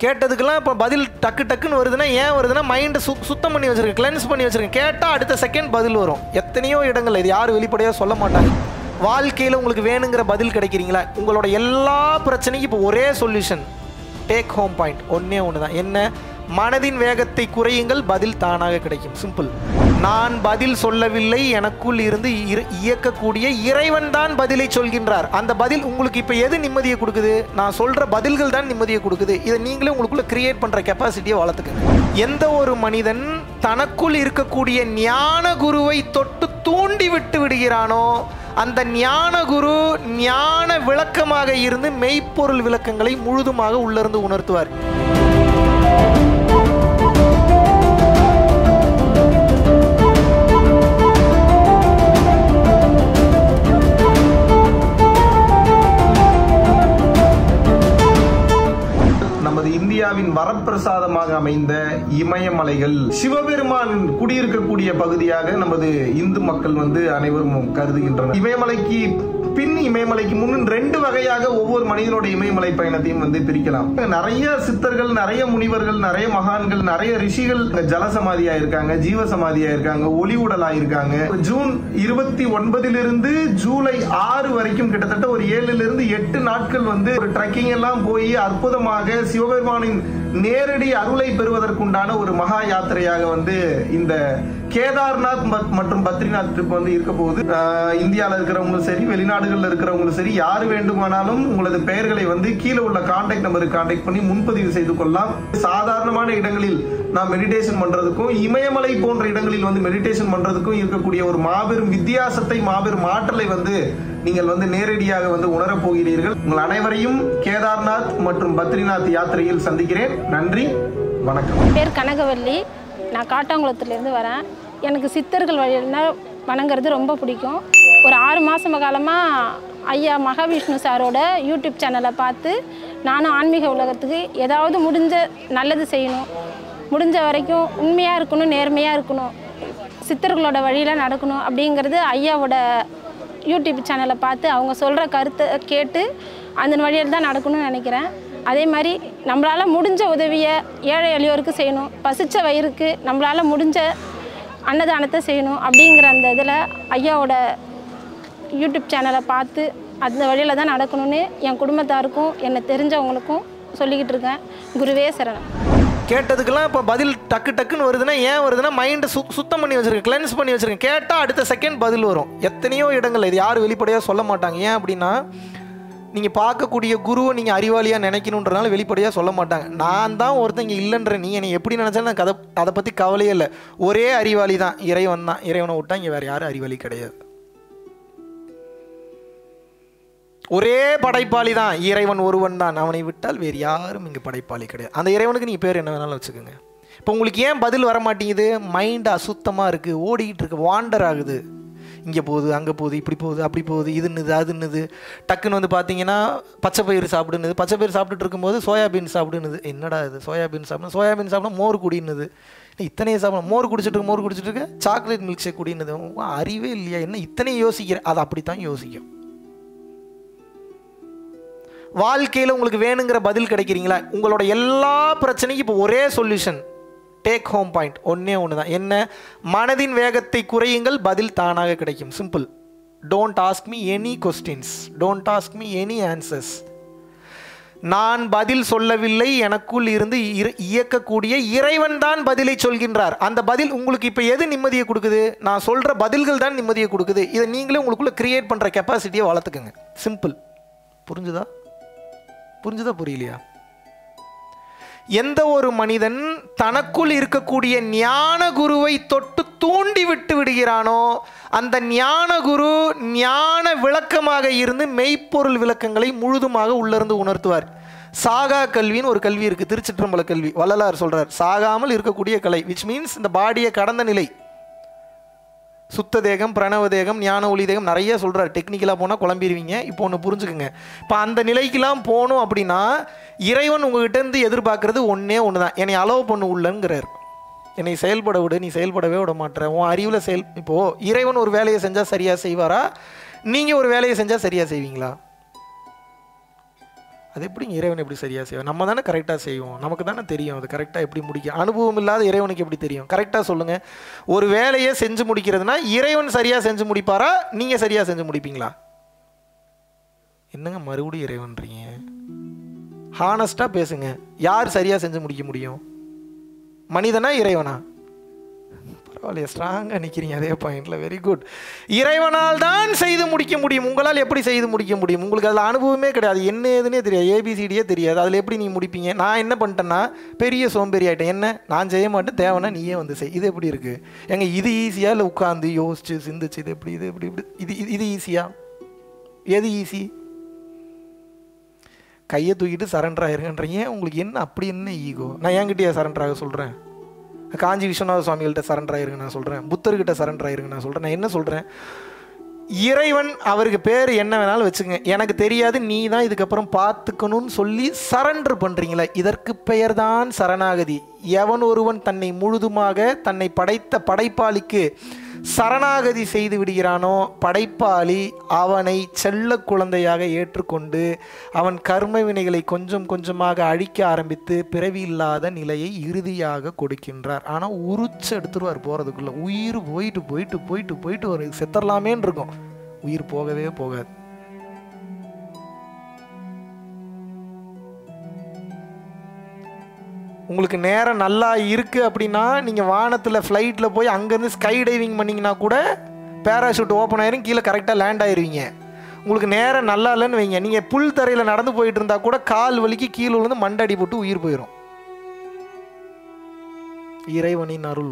கேட்டதுக்கெல்லாம் இப்போ பதில் டக்கு டக்குன்னு வருதுன்னா ஏன் வருதுன்னா மைண்டை சு சுத்தம் பண்ணி வச்சிருக்கேன் கிளென்ஸ் பண்ணி வச்சிருக்கேன் கேட்டால் அடுத்த செகண்ட் பதில் வரும் எத்தனையோ இடங்கள் இது யாரும் வெளிப்படையாக சொல்ல மாட்டாங்க வாழ்க்கையில் உங்களுக்கு வேணுங்கிற பதில் கிடைக்கிறீங்களா உங்களோட எல்லா பிரச்சனைக்கும் இப்போ ஒரே சொல்யூஷன் டேக் ஹோம் பாயிண்ட் ஒன்றே ஒன்று தான் என்ன மனதின் வேகத்தை குறையுங்கள் பதில் தானாக கிடைக்கும் சிம்பிள் நான் பதில் சொல்லவில்லை எனக்குள் இருந்து இரு- இயக்கக்கூடிய இறைவன் தான் பதிலை சொல்கின்றார் அந்த பதில் உங்களுக்கு இப்போ எது நிம்மதியை கொடுக்குது நான் சொல்ற பதில்கள் தான் நிம்மதியை கொடுக்குது இதை நீங்களே உங்களுக்குள்ள கிரியேட் பண்ற கெப்பாசிட்டியை வளர்த்துக்கங்க எந்த ஒரு மனிதன் தனக்குள் இருக்கக்கூடிய ஞான குருவை தொட்டு தூண்டி விட்டு விடுகிறானோ அந்த ஞான குரு ஞான விளக்கமாக இருந்து மெய்ப்பொருள் விளக்கங்களை முழுதுமாக உள்ளிருந்து உணர்த்துவார் நமது இந்தியாவின் வரப்பிரசாதமாக அமைந்த இமயமலைகள் சிவபெருமான் குடியிருக்கக்கூடிய பகுதியாக நமது இந்து மக்கள் வந்து அனைவரும் கருதுகின்றனர் இமயமலைக்கு பின் இமயமலைக்கு முன் ரெண்டு வகையாக ஒவ்வொரு மனிதனோட இமயமலை பயணத்தையும் வந்து பிரிக்கலாம் நிறைய சித்தர்கள் நிறைய முனிவர்கள் நிறைய மகான்கள் நிறைய ரிஷிகள் ஜலசமாதியா இருக்காங்க ஜீவசமாதியா இருக்காங்க ஒளி உடலா இருக்காங்க ஜூன் இருபத்தி ஒன்பதிலிருந்து ஜூலை ஆறு வரைக்கும் கிட்டத்தட்ட ஒரு ஏழுல இருந்து எட்டு நாட்கள் வந்து ஒரு ட்ரெக்கிங் எல்லாம் போய் அற்புதமாக சிவபெருமானின் நேரடி அருளை பெறுவதற்குண்டான ஒரு மகா யாத்திரையாக வந்து இந்த கேதார்நாத் மத்- மற்றும் பத்ரிநாத் ட்ரிப் வந்து இருக்க போகுது ஆஹ் இந்தியால இருக்கிறவங்களும் சரி வெளிநாடுகள்ல இருக்கிறவங்களும் சரி யார் வேண்டுமானாலும் உங்களது பெயர்களை வந்து கீழே உள்ள கான்டாக்ட் நம்பருக்கு கான்டாக்ட் பண்ணி முன்பதிவு செய்து கொள்ளலாம் சாதாரணமான இடங்களில் நாம் மெடிடேஷன் பண்றதுக்கும் இமயமலை போன்ற இடங்களில் வந்து மெடிடேஷன் பண்றதுக்கும் இருக்கக்கூடிய ஒரு மாபெரும் வித்தியாசத்தை மாபெரும் ஆற்றலை வந்து நீங்கள் வந்து நேரடியாக வந்து உணரப் போகிறீர்கள் உங்கள் அனைவரையும் கேதார்நாத் மற்றும் பத்ரிநாத் யாத்திரையில் சந்திக்கிறேன் நன்றி வணக்கம் பேர் கனகவல்லி நான் காட்டாங்குளத்துலேருந்து வரேன் எனக்கு சித்தர்கள் வழியினா வணங்குறது ரொம்ப பிடிக்கும் ஒரு ஆறு மாதம் காலமாக ஐயா மகாவிஷ்ணு சாரோட யூடியூப் சேனலை பார்த்து நானும் ஆன்மீக உலகத்துக்கு ஏதாவது முடிஞ்ச நல்லது செய்யணும் முடிஞ்ச வரைக்கும் உண்மையாக இருக்கணும் நேர்மையாக இருக்கணும் சித்தர்களோட வழியில் நடக்கணும் அப்படிங்கிறது ஐயாவோட யூடியூப் சேனலை பார்த்து அவங்க சொல்கிற கருத்தை கேட்டு அந்த வழியில் தான் நடக்கணும்னு நினைக்கிறேன் அதே மாதிரி நம்மளால் முடிஞ்ச உதவியை ஏழை எளியோருக்கு செய்யணும் பசிச்ச வயிறுக்கு நம்மளால் முடிஞ்ச அன்னதானத்தை செய்யணும் அப்படிங்கிற அந்த இதில் ஐயாவோட யூடியூப் சேனலை பார்த்து அந்த வழியில் தான் நடக்கணும்னு என் குடும்பத்தாருக்கும் என்னை தெரிஞ்சவங்களுக்கும் சொல்லிக்கிட்டு இருக்கேன் குருவே சரணம் கேட்டதுக்கெல்லாம் இப்போ பதில் டக்கு டக்குன்னு வருதுன்னா ஏன் வருதுன்னா மைண்டை சு சுத்தம் பண்ணி வச்சிருக்கேன் கிளென்ஸ் பண்ணி வச்சிருக்கேன் கேட்டால் அடுத்த செகண்ட் பதில் வரும் எத்தனையோ இடங்கள் இது யாரும் வெளிப்படையாக சொல்ல மாட்டாங்க ஏன் அப்படின்னா நீங்கள் பார்க்கக்கூடிய குருவை நீங்கள் அறிவாளியாக நினைக்கணுன்றனால வெளிப்படையாக சொல்ல மாட்டாங்க நான் தான் ஒருத்தன் இங்கே இல்லைன்ற நீ என்னை எப்படி நினச்சாலும் எனக்கு அதை அதை பற்றி கவலையே இல்லை ஒரே அறிவாளி தான் இறைவன் தான் இறைவனை விட்டா இங்கே வேறு யாரும் அறிவாளி கிடையாது ஒரே படைப்பாளி தான் இறைவன் ஒருவன் தான் அவனை விட்டால் வேறு யாரும் இங்கே படைப்பாளி கிடையாது அந்த இறைவனுக்கு நீங்கள் பேர் என்ன வேணாலும் வச்சுக்கோங்க இப்போ உங்களுக்கு ஏன் பதில் வர மாட்டேங்குது மைண்ட் அசுத்தமாக இருக்குது ஓடிக்கிட்டு இருக்கு வாண்டர் ஆகுது இங்கே போகுது அங்கே போகுது இப்படி போகுது அப்படி போகுது இதுன்னுது அதுன்னுது டக்குன்னு வந்து பார்த்தீங்கன்னா பச்சை பயிறு சாப்பிடுனுது பச்சை பயிறு சாப்பிட்டுட்டு இருக்கும்போது சோயாபீன் சாப்பிடுனுது என்னடா இது சோயாபீன் சாப்பிடணும் சோயாபீன் சாப்பிட மோர் குடின்னுது இத்தனையே சாப்பிடணும் மோர் குடிச்சிட்டு இருக்கு, மோர் குடிச்சிட்டு இருக்க சாக்லேட் மில்க் ஷேக் குடின்னுது உன் அறிவே இல்லையா என்ன இத்தனையும் யோசிக்கிற அது அப்படித்தான் யோசிக்கும் வாழ்க்கையில் உங்களுக்கு வேணுங்கிற பதில் கிடைக்கிறீங்களா உங்களோட எல்லா பிரச்சனைக்கும் இப்போ ஒரே சொல்யூஷன் டேக் ஹோம் பாயிண்ட் ஒன்றே ஒன்று தான் என்ன மனதின் வேகத்தை குறையுங்கள் பதில் தானாக கிடைக்கும் simple don't ask me any questions don't ask me any answers நான் பதில் சொல்லவில்லை எனக்குள் இருந்து இரு- இயக்கக்கூடிய இறைவன் தான் பதிலை சொல்கின்றார் அந்த பதில் உங்களுக்கு இப்போ எது நிம்மதியை கொடுக்குது நான் சொல்கிற பதில்கள் தான் நிம்மதியை கொடுக்குது இதை நீங்களே உங்களுக்குள்ள கிரியேட் பண்ணுற கெப்பாசிட்டியை வளர்த்துக்குங்க சிம்பிள் புரிஞ்சுதா புரிஞ்சுதா புரியலையா எந்த ஒரு மனிதன் தனக்குள் இருக்கக்கூடிய ஞான குருவை தொட்டு தூண்டி விட்டு விடுகிறானோ அந்த ஞான குரு ஞான விளக்கமாக இருந்து மெய்ப்பொருள் விளக்கங்களை முழுதுமாக உள்ளிருந்து உணர்த்துவார் சாகா கல்வின்னு ஒரு கல்வி இருக்குது திருச்சிற்றம்பல கல்வி வள்ளலார் சொல்றார் சாகாமல் இருக்கக்கூடிய கலை விச் மீன்ஸ் இந்த பாடியை கடந்த நிலை சுத்த தேகம் பிரணவ தேகம் ஞான ஒளி தேகம் நிறைய சொல்கிறார் டெக்னிக்கலாக போனால் குழம்பிடுவீங்க இப்போ ஒன்று புரிஞ்சுக்குங்க இப்போ அந்த நிலைக்கெல்லாம் போகணும் அப்படின்னா இறைவன் உங்ககிட்ட இருந்து எதிர்பார்க்கறது ஒன்றே ஒன்று தான் என்னை அலோவ் பண்ணு உள்ளங்கிறார் என்னை செயல்பட விடு நீ செயல்படவே விட மாட்டேற உன் அறிவில் செயல் இப்போது இறைவன் ஒரு வேலையை செஞ்சால் சரியாக செய்வாரா நீங்கள் ஒரு வேலையை செஞ்சால் சரியாக செய்வீங்களா அது எப்படிங்க இறைவன் எப்படி சரியாக செய்வோம் நம்ம தானே கரெக்டாக செய்வோம் நமக்கு தானே தெரியும் அது கரெக்டாக எப்படி முடிக்க அனுபவம் இல்லாத இறைவனுக்கு எப்படி தெரியும் கரெக்டாக சொல்லுங்கள் ஒரு வேலையை செஞ்சு முடிக்கிறதுனா இறைவன் சரியாக செஞ்சு முடிப்பாரா நீங்கள் சரியாக செஞ்சு முடிப்பீங்களா என்னங்க மறுபடியும் இறைவன்றீங்க ஹானஸ்ட்டாக பேசுங்க யார் சரியாக செஞ்சு முடிக்க முடியும் மனிதனா இறைவனா பரவாயில்லையே ஸ்ட்ராங்காக நிற்கிறீங்க அதே பாயிண்டில் வெரி குட் இறைவனால் தான் செய்து முடிக்க முடியும் உங்களால் எப்படி செய்து முடிக்க முடியும் உங்களுக்கு அதில் அனுபவமே கிடையாது என்ன ஏதுன்னே தெரியாது ஏபிசிடியே தெரியாது அதில் எப்படி நீங்கள் முடிப்பீங்க நான் என்ன பண்ணிட்டேன்னா பெரிய சோம்பேறி ஆகிட்டேன் என்ன நான் செய்ய மாட்டேன் தேவைன்னா நீயே வந்து செய் இது எப்படி இருக்குது ஏங்க இது ஈஸியாக இல்லை உட்காந்து யோசிச்சு சிந்திச்சு இது எப்படி இது எப்படி இப்படி இது இது- இது ஈஸியாக எது ஈஸி கையை தூக்கிட்டு சரண்டர் ஆயிருங்கன்றீங்க உங்களுக்கு என்ன அப்படி என்ன ஈகோ நான் என்கிட்டயே சரண்டர் ஆக சொல்கிறேன் காஞ்சி விஸ்வநாத சுவாமிகள்கிட்ட சரண்டர் ஆயிருங்க நான் சொல்கிறேன் புத்தர்கிட்ட சரண்டர் ஆயிருங்க நான் சொல்கிறேன் நான் என்ன சொல்கிறேன் இறைவன் அவருக்கு பேர் என்ன வேணாலும் வச்சுங்க எனக்கு தெரியாது நீ தான் இதுக்கப்புறம் பார்த்துக்கணும்னு சொல்லி சரண்டர் பண்ணுறீங்களே இதற்கு பெயர்தான் சரணாகதி எவன் ஒருவன் தன்னை முழுதுமாக தன்னை படைத்த படைப்பாளிக்கு சரணாகதி செய்து விடுகிறானோ படைப்பாளி அவனை செல்ல குழந்தையாக ஏற்றுக்கொண்டு அவன் கர்ம வினைகளை கொஞ்சம் கொஞ்சமாக அழிக்க ஆரம்பித்து பிறவி இல்லாத நிலையை இறுதியாக கொடுக்கின்றார் ஆனால் உரிச்சு எடுத்துருவார் போகிறதுக்குள்ள உயிர் போயிட்டு போயிட்டு போயிட்டு போயிட்டு ஒரு செத்தரலாமேன்னு இருக்கும் உயிர் போகவே போகாது உங்களுக்கு நேரம் நல்லா இருக்குது அப்படின்னா நீங்கள் வானத்தில் ஃப்ளைட்டில் போய் அங்கேருந்து ஸ்கை டைவிங் பண்ணிங்கன்னா கூட பேராஷூட் ஓப்பன் ஆயிரும் கீழே கரெக்டாக லேண்ட் ஆயிருவீங்க உங்களுக்கு நேரம் நல்லா இல்லைன்னு வைங்க நீங்கள் புல் தரையில் நடந்து போயிட்டு இருந்தால் கூட கால் வலிக்கு கீழே விழுந்து மண்டடி போட்டு உயிர் போயிடும் இறைவனின் அருள்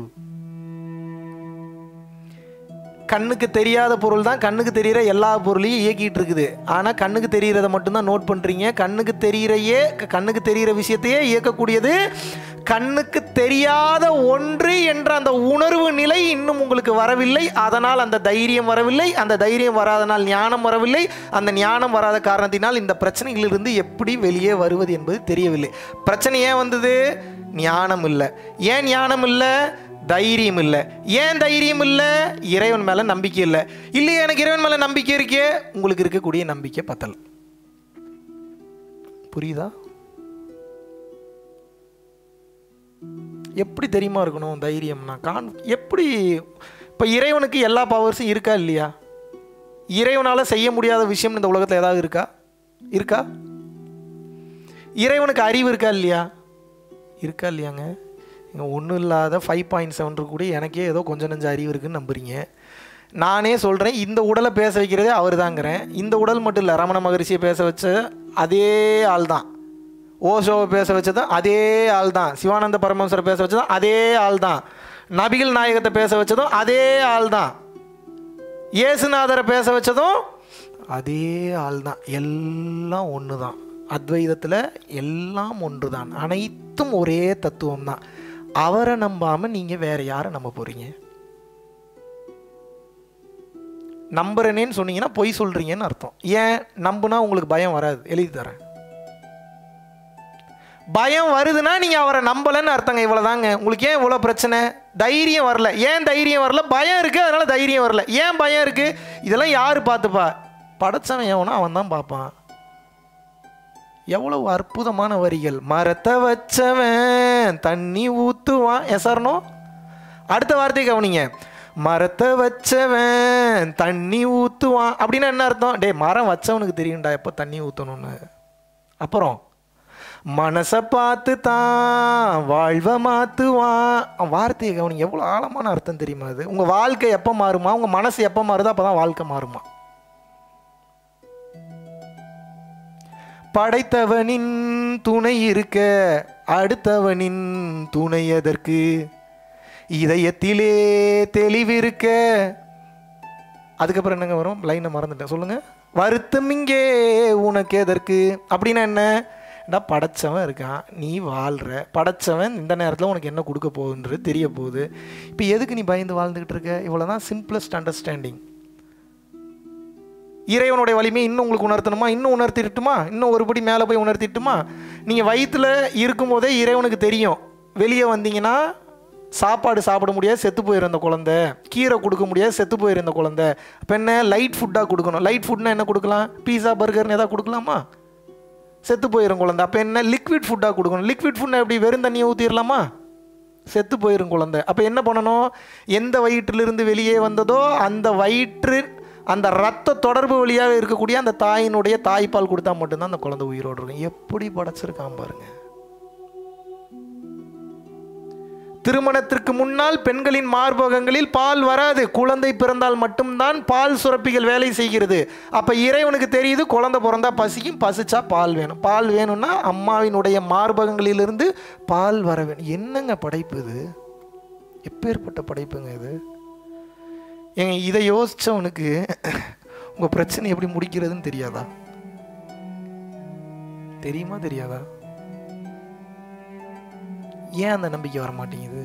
கண்ணுக்கு தெரியாத பொருள் தான் கண்ணுக்கு தெரிகிற எல்லா பொருளையும் இயக்கிட்டு இருக்குது ஆனால் கண்ணுக்கு தெரிகிறத மட்டும்தான் நோட் பண்ணுறீங்க கண்ணுக்கு தெரிகிறையே கண்ணுக்கு தெரிகிற விஷயத்தையே இயக்கக்கூடியது கண்ணுக்கு தெரியாத ஒன்று என்ற அந்த உணர்வு நிலை இன்னும் உங்களுக்கு வரவில்லை அதனால் அந்த தைரியம் வரவில்லை அந்த தைரியம் வராதனால் ஞானம் வரவில்லை அந்த ஞானம் வராத காரணத்தினால் இந்த பிரச்சனைகளிலிருந்து எப்படி வெளியே வருவது என்பது தெரியவில்லை பிரச்சனை ஏன் வந்தது ஞானம் இல்லை ஏன் ஞானம் இல்லை தைரியம் இல்லை ஏன் தைரியம் இல்லை இறைவன் மேலே நம்பிக்கை இல்லை இல்லையே எனக்கு இறைவன் மேலே நம்பிக்கை இருக்கே உங்களுக்கு இருக்கக்கூடிய நம்பிக்கை பத்தல் புரியுதா எப்படி தெரியுமா இருக்கணும் தைரியம்னா கான் எப்படி இப்போ இறைவனுக்கு எல்லா பவர்ஸும் இருக்கா இல்லையா இறைவனால் செய்ய முடியாத விஷயம் இந்த உலகத்தில் ஏதாவது இருக்கா இருக்கா இறைவனுக்கு அறிவு இருக்கா இல்லையா இருக்கா இல்லையாங்க இங்கே ஒன்றும் இல்லாத ஃபைவ் பாயிண்ட் செவன் கூட எனக்கே ஏதோ கொஞ்சம் நஞ்சம் அறிவு இருக்குன்னு நம்புறீங்க நானே சொல்கிறேன் இந்த உடலை பேச வைக்கிறதே அவர் தாங்கிறேன் இந்த உடல் மட்டும் இல்லை ரமண மகரிஷியை பேச வச்ச அதே ஆள் தான் ஓஷோவை பேச வச்சதும் அதே ஆள் தான் சிவானந்த பரமேஸ்வரை பேச வச்சதும் அதே ஆள் தான் நபிகள் நாயகத்தை பேச வச்சதும் அதே ஆள் தான் இயேசுநாதரை பேச வச்சதும் அதே ஆள் தான் எல்லாம் ஒன்று தான் அத்வைதத்தில் எல்லாம் ஒன்று தான் அனைத்தும் ஒரே தத்துவம் தான் அவரை நம்பாமல் நீங்கள் வேற யாரை நம்ப போகிறீங்க நம்புறேனேன்னு சொன்னீங்கன்னா பொய் சொல்கிறீங்கன்னு அர்த்தம் ஏன் நம்புனா உங்களுக்கு பயம் வராது எழுதி தரேன் பயம் வருதுன்னா நீங்கள் அவரை நம்பலைன்னு அர்த்தங்க இவ்வளோதாங்க உங்களுக்கு ஏன் இவ்வளோ பிரச்சனை தைரியம் வரல ஏன் தைரியம் வரல பயம் இருக்குது அதனால் தைரியம் வரல ஏன் பயம் இருக்குது இதெல்லாம் யார் பார்த்துப்பா படைச்சவன் எவனோ அவன் தான் பார்ப்பான் எவ்வளவு அற்புதமான வரிகள் மரத்தை வச்சவன் தண்ணி ஊற்றுவான் எசரணும் அடுத்த வார்த்தையை கவனிங்க மரத்தை வச்சவன் தண்ணி ஊற்றுவான் அப்படின்னா என்ன அர்த்தம் டேய் மரம் வச்சவனுக்கு தெரியும்டா எப்போ தண்ணி ஊற்றணும்னு அப்புறம் மனசை பார்த்து தான் வாழ்வை மாற்றுவான் அவன் வார்த்தையை கவனிங்க எவ்வளோ ஆழமான அர்த்தம் தெரியுமா அது உங்கள் வாழ்க்கை எப்போ மாறுமா உங்கள் மனசு எப்போ மாறுதோ அப்போ தான் வாழ்க்கை மாறுமா படைத்தவனின் துணை இருக்க அடுத்தவனின் துணை எதற்கு இதயத்திலே தெளிவிருக்க அதுக்கப்புறம் என்னங்க வரும் லைனை மறந்துட்டேன் சொல்லுங்க வருத்தம் இங்கே உனக்கு எதற்கு அப்படின்னா என்ன டா படைச்சவன் இருக்கான் நீ வாழ்கிற படைச்சவன் இந்த நேரத்தில் உனக்கு என்ன கொடுக்க போகுன்றது தெரிய போகுது இப்போ எதுக்கு நீ பயந்து வாழ்ந்துக்கிட்டு இருக்க இவ்வளோ தான் சிம்பிளஸ்ட் அண்டர்ஸ்டாண்டிங் இறைவனுடைய வலிமை இன்னும் உங்களுக்கு உணர்த்தணுமா இன்னும் உணர்த்திட்டுமா இன்னும் ஒருபடி மேலே போய் உணர்த்திட்டுமா நீங்கள் வயிற்றில் இருக்கும்போதே இறைவனுக்கு தெரியும் வெளியே வந்தீங்கன்னா சாப்பாடு சாப்பிட முடியாது செத்து போயிருந்த குழந்தை கீரை கொடுக்க முடியாது செத்து போயிருந்த குழந்தை அப்போ என்ன லைட் ஃபுட்டாக கொடுக்கணும் லைட் ஃபுட்னா என்ன கொடுக்கலாம் பீஸா பர்கர்னு எதாவது கொடுக்கலாமா செத்து போயிடும் குழந்தை அப்போ என்ன லிக்விட் ஃபுட்டாக கொடுக்கணும் லிக்விட் ஃபுட் எப்படி வெறும் தண்ணியை ஊற்றிடலாமா செத்து போயிடும் குழந்தை அப்போ என்ன பண்ணணும் எந்த வயிற்றிலிருந்து வெளியே வந்ததோ அந்த வயிற்று அந்த ரத்த தொடர்பு வழியாக இருக்கக்கூடிய அந்த தாயினுடைய தாய்ப்பால் கொடுத்தா மட்டும்தான் அந்த குழந்தை உயிரோடு இருக்கும் எப்படி படைச்சிருக்கான் பாருங்க திருமணத்திற்கு முன்னால் பெண்களின் மார்பகங்களில் பால் வராது குழந்தை பிறந்தால் மட்டும்தான் பால் சுரப்பிகள் வேலை செய்கிறது அப்போ இறைவனுக்கு தெரியுது குழந்தை பிறந்தா பசிக்கும் பசிச்சா பால் வேணும் பால் வேணும்னா அம்மாவினுடைய மார்பகங்களிலிருந்து பால் வர வேணும் என்னங்க படைப்பு இது எப்பேற்பட்ட படைப்புங்க இது ஏங்க இதை யோசிச்சவனுக்கு உங்கள் பிரச்சனை எப்படி முடிக்கிறதுன்னு தெரியாதா தெரியுமா தெரியாதா ஏன் அந்த நம்பிக்கை வர மாட்டேங்குது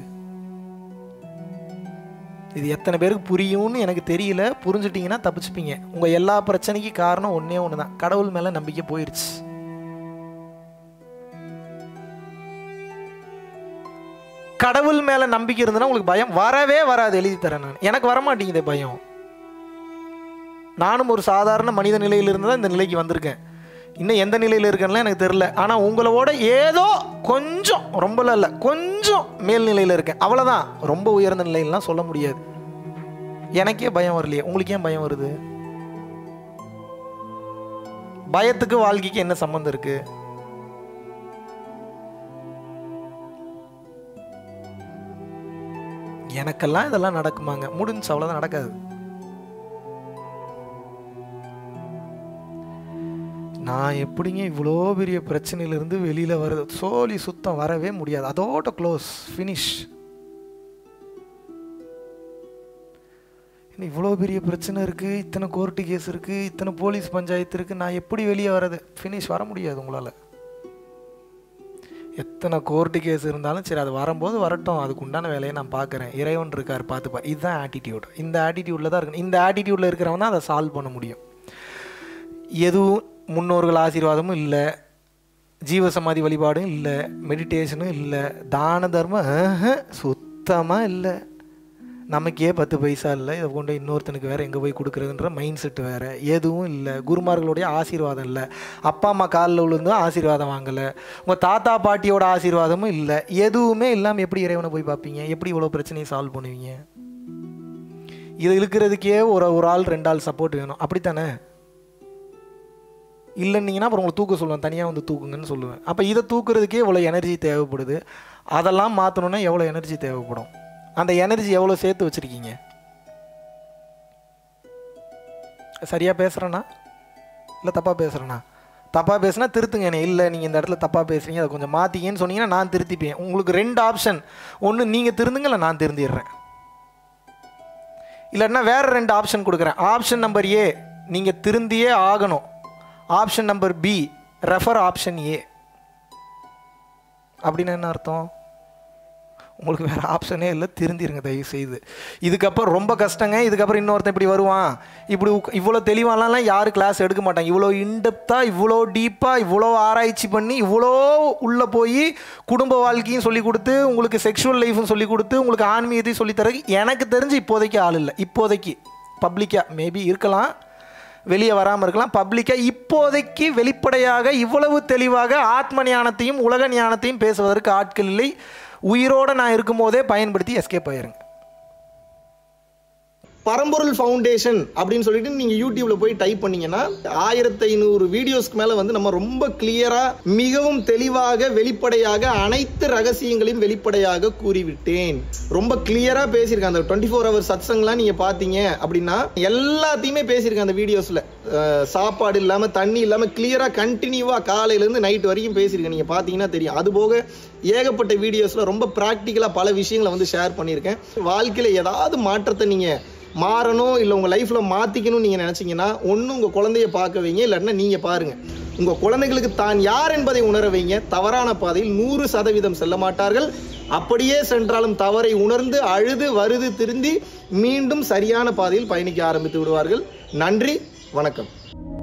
இது எத்தனை பேருக்கு புரியும்னு எனக்கு தெரியல புரிஞ்சுட்டீங்கன்னா தப்பிச்சுப்பீங்க உங்கள் எல்லா பிரச்சனைக்கு காரணம் ஒன்றே ஒன்று தான் கடவுள் மேலே நம்பிக்கை போயிடுச்சு கடவுள் மேலே நம்பிக்கை இருந்ததுன்னா உங்களுக்கு பயம் வரவே வராது எழுதி தரேன் நான் எனக்கு வர மாட்டேங்குதே பயம் நானும் ஒரு சாதாரண மனித நிலையில் இருந்து தான் இந்த நிலைக்கு வந்திருக்கேன் இன்னும் எந்த நிலையில் இருக்கேன்லாம் எனக்கு தெரில ஆனால் உங்களோட ஏதோ கொஞ்சம் ரொம்பலாம் இல்லை கொஞ்சம் மேல்நிலையில் இருக்கேன் அவ்வளோதான் ரொம்ப உயர்ந்த நிலையிலாம் சொல்ல முடியாது எனக்கே பயம் வரலையே உங்களுக்கு ஏன் பயம் வருது பயத்துக்கு வாழ்க்கைக்கு என்ன சம்மந்தம் இருக்கு எனக்கெல்லாம் இதெல்லாம் நடக்குமாங்க முடிஞ்சு அவ்வளோதான் நடக்காது நான் எப்படிங்க இவ்வளோ பெரிய பிரச்சனையிலேருந்து வெளியில் வருது சோலி சுத்தம் வரவே முடியாது அதோட க்ளோஸ் ஃபினிஷ் இவ்வளோ பெரிய பிரச்சனை இருக்குது இத்தனை கோர்ட்டு கேஸ் இருக்குது இத்தனை போலீஸ் பஞ்சாயத்து இருக்குது நான் எப்படி வெளியே வர்றது ஃபினிஷ் வர முடியாது உங்களால் எத்தனை கோர்ட்டு கேஸ் இருந்தாலும் சரி அது வரும்போது வரட்டும் அதுக்கு உண்டான வேலையை நான் பார்க்குறேன் இறைவன் இருக்கார் பார்த்துப்பா இதுதான் ஆட்டிடியூட் இந்த ஆட்டிடியூடில் தான் இருக்கணும் இந்த ஆட்டிடியூடில் இருக்கிறவன் தான் அதை சால்வ் பண்ண முடியும் எதுவும் முன்னோர்கள் ஆசீர்வாதமும் இல்லை ஜீவசமாதி வழிபாடும் இல்லை மெடிடேஷனும் இல்லை தான தர்மம் சுத்தமாக இல்லை நமக்கே பத்து பைசா இல்லை இதை கொண்டு இன்னொருத்தனுக்கு வேறு எங்கே போய் கொடுக்குறதுன்ற மைண்ட் செட்டு வேறு எதுவும் இல்லை குருமார்களுடைய ஆசீர்வாதம் இல்லை அப்பா அம்மா காலில் விழுந்தும் ஆசீர்வாதம் வாங்கலை உங்கள் தாத்தா பாட்டியோட ஆசீர்வாதமும் இல்லை எதுவுமே இல்லாமல் எப்படி இறைவனை போய் பார்ப்பீங்க எப்படி இவ்வளோ பிரச்சனையை சால்வ் பண்ணுவீங்க இது இழுக்கிறதுக்கே ஒரு ஒரு ஆள் ரெண்டு ஆள் சப்போர்ட் வேணும் அப்படித்தானே இல்லைன்னீங்கன்னா அப்புறம் உங்களை தூக்க சொல்லுவேன் தனியாக வந்து தூக்குங்கன்னு சொல்லுவேன் அப்போ இதை தூக்குறதுக்கே இவ்வளோ எனர்ஜி தேவைப்படுது அதெல்லாம் மாற்றணுன்னா எவ்வளோ எனர்ஜி தேவைப்படும் அந்த எனர்ஜி எவ்வளோ சேர்த்து வச்சுருக்கீங்க சரியாக பேசுகிறேன்னா இல்லை தப்பாக பேசுகிறேன்னா தப்பாக பேசுனா திருத்துங்க என்ன இல்லை நீங்கள் இந்த இடத்துல தப்பாக பேசுகிறீங்க அதை கொஞ்சம் மாற்றிங்கன்னு சொன்னீங்கன்னா நான் திருத்திப்பேன் உங்களுக்கு ரெண்டு ஆப்ஷன் ஒன்று நீங்கள் திருந்துங்க இல்லை நான் திருந்திடுறேன் இல்லைன்னா வேறு ரெண்டு ஆப்ஷன் கொடுக்குறேன் ஆப்ஷன் நம்பர் ஏ நீங்கள் திருந்தியே ஆகணும் option number B refer option A அப்படின்னு என்ன அர்த்தம் உங்களுக்கு வேறு ஆப்ஷனே இல்லை திருந்திருங்க தயவு செய்து இதுக்கப்புறம் ரொம்ப கஷ்டங்க இதுக்கப்புறம் இன்னொருத்தன் இப்படி வருவான் இப்படி உக்- இவ்வளோ தெளிவாலாம் யாரும் கிளாஸ் எடுக்க மாட்டாங்க இவ்வளோ இன்டெப்த்தாக இவ்வளோ டீப்பாக இவ்வளோ ஆராய்ச்சி பண்ணி இவ்வளோ உள்ளே போய் குடும்ப வாழ்க்கையும் சொல்லி கொடுத்து உங்களுக்கு செக்ஷுவல் லைஃப்பும் சொல்லி கொடுத்து உங்களுக்கு ஆன்மீகத்தையும் சொல்லி தரதுக்கு எனக்கு தெரிஞ்சு இப்போதைக்கு ஆள் இல்லை இப்போதைக்கு பப்ளிக்காக மேபி இருக்கலாம் வெளியே வராமல் இருக்கலாம் பப்ளிக்காக இப்போதைக்கு வெளிப்படையாக இவ்வளவு தெளிவாக ஆத்ம ஞானத்தையும் உலக ஞானத்தையும் பேசுவதற்கு ஆட்கள் இல்லை உயிரோடு நான் இருக்கும்போதே பயன்படுத்தி எஸ்கேப் ஆயிருங்க பரம்பொருள் ஃபவுண்டேஷன் அப்படின்னு சொல்லிட்டு நீங்க யூடியூப்ல போய் டைப் பண்ணீங்கன்னா ஆயிரத்தி ஐநூறு வீடியோஸ்க்கு மேல வந்து நம்ம ரொம்ப கிளியரா மிகவும் தெளிவாக வெளிப்படையாக அனைத்து ரகசியங்களையும் வெளிப்படையாக கூறிவிட்டேன் ரொம்ப கிளியரா பேசியிருக்கேன் அந்த டுவெண்ட்டி ஃபோர் ஹவர் சத்சங்லாம் நீங்க பாத்தீங்க அப்படின்னா எல்லாத்தையுமே பேசியிருக்கேன் அந்த வீடியோஸ்ல அஹ், சாப்பாடு இல்லாம தண்ணி இல்லாம கிளியரா கண்டினியூவா காலையில இருந்து நைட் வரைக்கும் பேசியிருக்கேன் நீங்க பாத்தீங்கன்னா தெரியும் அது போக ஏகப்பட்ட வீடியோஸ்ல ரொம்ப ப்ராக்டிக்கலா பல விஷயங்களை வந்து ஷேர் பண்ணியிருக்கேன் வாழ்க்கையில ஏதாவது மாற்றத்தை நீங்க மாறணும் இல்லை உங்கள் லைஃப்பில் மாற்றிக்கணும்னு நீங்கள் நினச்சிங்கன்னா ஒன்று உங்கள் குழந்தைய பார்க்க வைங்க இல்லைன்னா நீங்கள் பாருங்கள் உங்கள் குழந்தைகளுக்கு தான் யார் என்பதை உணர வைங்க தவறான பாதையில் நூறு சதவீதம் செல்ல மாட்டார்கள் அப்படியே சென்றாலும் தவறை உணர்ந்து அழுது வருது திருந்தி மீண்டும் சரியான பாதையில் பயணிக்க ஆரம்பித்து விடுவார்கள் நன்றி வணக்கம்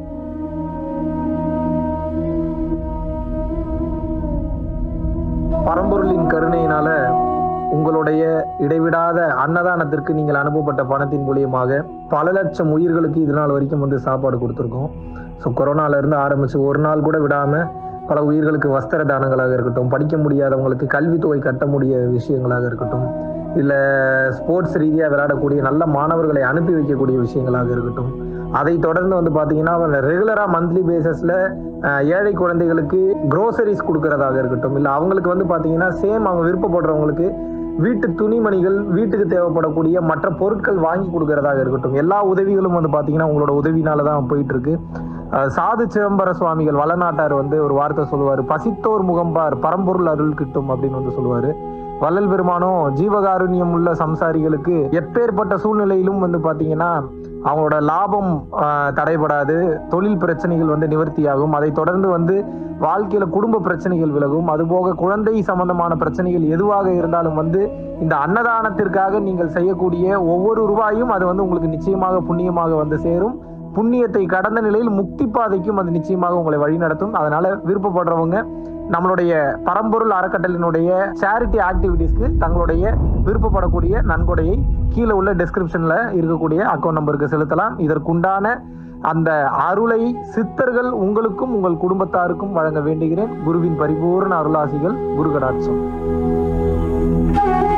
பரம்பொருளின் கருணையினால உங்களுடைய இடைவிடாத அன்னதானத்திற்கு நீங்கள் அனுப்பப்பட்ட பணத்தின் மூலியமாக பல லட்சம் உயிர்களுக்கு இது நாள் வரைக்கும் வந்து சாப்பாடு கொடுத்துருக்கோம் ஸோ கொரோனாலேருந்து ஆரம்பித்து ஒரு நாள் கூட விடாமல் பல உயிர்களுக்கு வஸ்திர தானங்களாக இருக்கட்டும் படிக்க முடியாதவங்களுக்கு கல்வித்தொகை கட்ட முடிய விஷயங்களாக இருக்கட்டும் இல்லை ஸ்போர்ட்ஸ் ரீதியாக விளையாடக்கூடிய நல்ல மாணவர்களை அனுப்பி வைக்கக்கூடிய விஷயங்களாக இருக்கட்டும் அதை தொடர்ந்து வந்து பார்த்தீங்கன்னா ரெகுலராக மந்த்லி பேசிஸில் ஏழை குழந்தைகளுக்கு க்ரோசரிஸ் கொடுக்கறதாக இருக்கட்டும் இல்லை அவங்களுக்கு வந்து பார்த்தீங்கன்னா சேம் அவங்க விருப்பப்படுறவங்களுக்கு வீட்டு துணிமணிகள் வீட்டுக்கு தேவைப்படக்கூடிய மற்ற பொருட்கள் வாங்கி கொடுக்கறதாக இருக்கட்டும் எல்லா உதவிகளும் வந்து பார்த்தீங்கன்னா உங்களோட உதவினால தான் போயிட்டு இருக்கு அஹ் சாது சிதம்பர சுவாமிகள் வளநாட்டார் வந்து ஒரு வார்த்தை சொல்லுவார் பசித்தோர் முகம்பார் பரம்பொருள் அருள் கிட்டும் அப்படின்னு வந்து சொல்லுவாரு வள்ளல் பெருமானும் ஜீவகாருண்யம் உள்ள சம்சாரிகளுக்கு எப்பேற்பட்ட சூழ்நிலையிலும் வந்து பாத்தீங்கன்னா அவங்களோட லாபம் ஆஹ், தடைபடாது தொழில் பிரச்சனைகள் வந்து நிவர்த்தியாகும் அதை தொடர்ந்து வந்து வாழ்க்கையில குடும்ப பிரச்சனைகள் விலகும் அதுபோக குழந்தை சம்பந்தமான பிரச்சனைகள் எதுவாக இருந்தாலும் வந்து இந்த அன்னதானத்திற்காக நீங்கள் செய்யக்கூடிய ஒவ்வொரு ரூபாயும் அது வந்து உங்களுக்கு நிச்சயமாக புண்ணியமாக வந்து சேரும் புண்ணியத்தை கடந்த நிலையில் முக்தி பாதைக்கும் அது நிச்சயமாக உங்களை வழிநடத்தும் அதனால விருப்பப்படுறவங்க நம்மளுடைய பரம்பொருள் அறக்கட்டளினுடைய சேரிட்டி ஆக்டிவிட்டீஸ்க்கு தங்களுடைய விருப்பப்படக்கூடிய நன்கொடையை கீழே உள்ள டிஸ்கிரிப்ஷன்ல இருக்கக்கூடிய அக்கௌண்ட் நம்பருக்கு செலுத்தலாம் இதற்குண்டான அந்த அருளை சித்தர்கள் உங்களுக்கும் உங்கள் குடும்பத்தாருக்கும் வழங்க வேண்டுகிறேன் குருவின் பரிபூர்ண அருளாசிகள் குரு கடாட்சம்